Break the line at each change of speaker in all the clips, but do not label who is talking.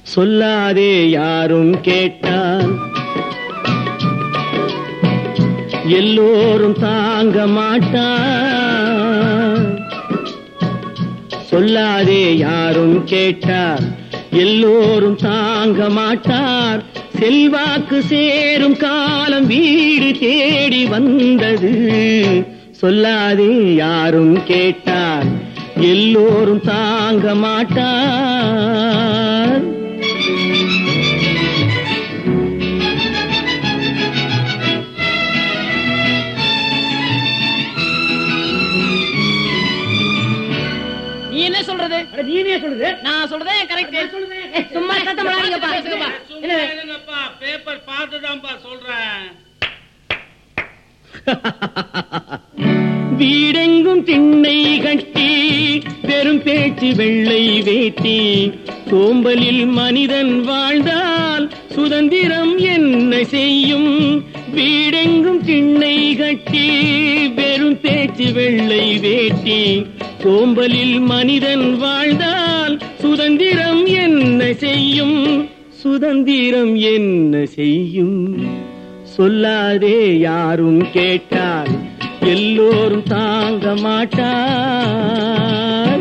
சொல்லாதே யாரும் கேட்டால் எல்லோரும் தாங்க மாட்டார் சொல்லாதே யாரும் கேட்டார் எல்லோரும் தாங்க மாட்டார் செல்வாக்கு சேரும் காலம் வீடு தேடி வந்தது சொல்லாதே யாரும் கேட்டார் எல்லோரும் தாங்க மாட்டார்
நீ என்ன சொல்றது
நீனே சொல்லுது
நான் சொல்றதே கரெக்ட் சும்மா சத்தம் போடாதீங்கப்பா பேசுங்கப்பா.
சும்மா இருங்கப்பா பேப்பர் பார்த்துதான்ப்பா சொல்றேன்
வீடெங்கும் திண்ணை கட்டி பெரும் பேச்சு வெள்ளை வேட்டி சோம்பலில் மனிதன் வாழ்ந்தால் சுதந்திரம் என்ன செய்யும் வீடெங்கும் திண்ணை கட்டி பெரும் பேச்சு வெள்ளை வேட்டி சோம்பலில் மனிதன் வாழ்ந்தால் சுதந்திரம் என்ன செய்யும் சுதந்திரம் என்ன செய்யும் சொல்லாதே யாரும் கேட்டால் எல்லோரும் தாங்க மாட்டார்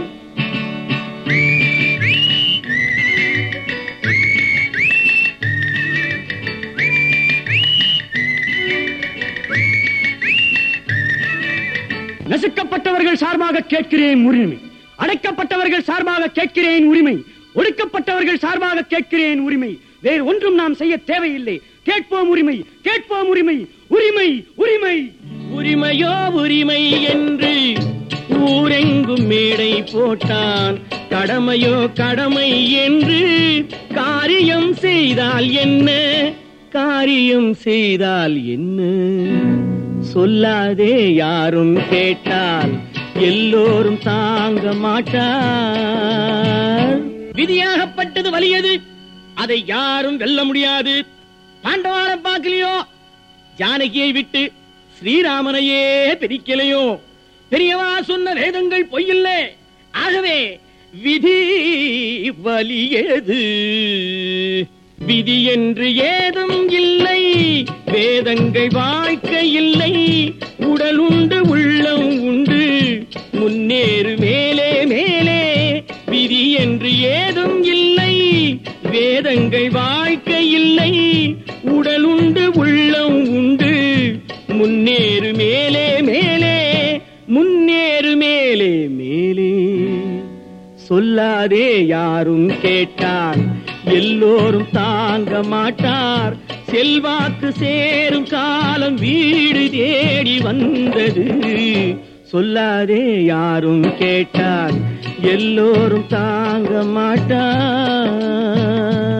நசுக்கப்பட்டவர்கள் சார்பாக கேட்கிறேன் உரிமை அடைக்கப்பட்டவர்கள் சார்பாக கேட்கிறேன் உரிமை ஒடுக்கப்பட்டவர்கள் சார்பாக கேட்கிறேன் உரிமை வேறு ஒன்றும் நாம் செய்ய தேவையில்லை கேட்போம் உரிமை கேட்போம் உரிமை உரிமை உரிமை உரிமையோ உரிமை என்று ஊரெங்கும் மேடை போட்டான் கடமையோ கடமை என்று காரியம் செய்தால் என்ன காரியம் செய்தால் என்ன சொல்லாதே யாரும் கேட்டால் எல்லோரும் தாங்க மாட்டார் விதியாகப்பட்டது வலியது அதை யாரும் வெல்ல முடியாது பாண்டவான பார்க்கலையோ ஜானகியை விட்டு ஸ்ரீராமனையே பிரிக்கலையோ பெரியவா சொன்ன வேதங்கள் பொய்யில்ல ஆகவே விதி வலியது விதி என்று ஏதும் இல்லை வேதங்கள் வாழ்க்கை இல்லை உடல் உண்டு உள்ளம் உண்டு முன்னேறு மேலே மேலே விதி என்று ஏதும் இல்லை வேதங்கள் வாழ்க்கை இல்லை உடல் உண்டு உள்ளம் உண்டு முன்னேறு மேலே மேலே முன்னேறு மேலே மேலே சொல்லாதே யாரும் கேட்டால் எல்லோரும் தாங்க மாட்டார் செல்வாக்கு சேரும் காலம் வீடு தேடி வந்தது சொல்லாதே யாரும் கேட்டால் எல்லோரும் தாங்க மாட்டார்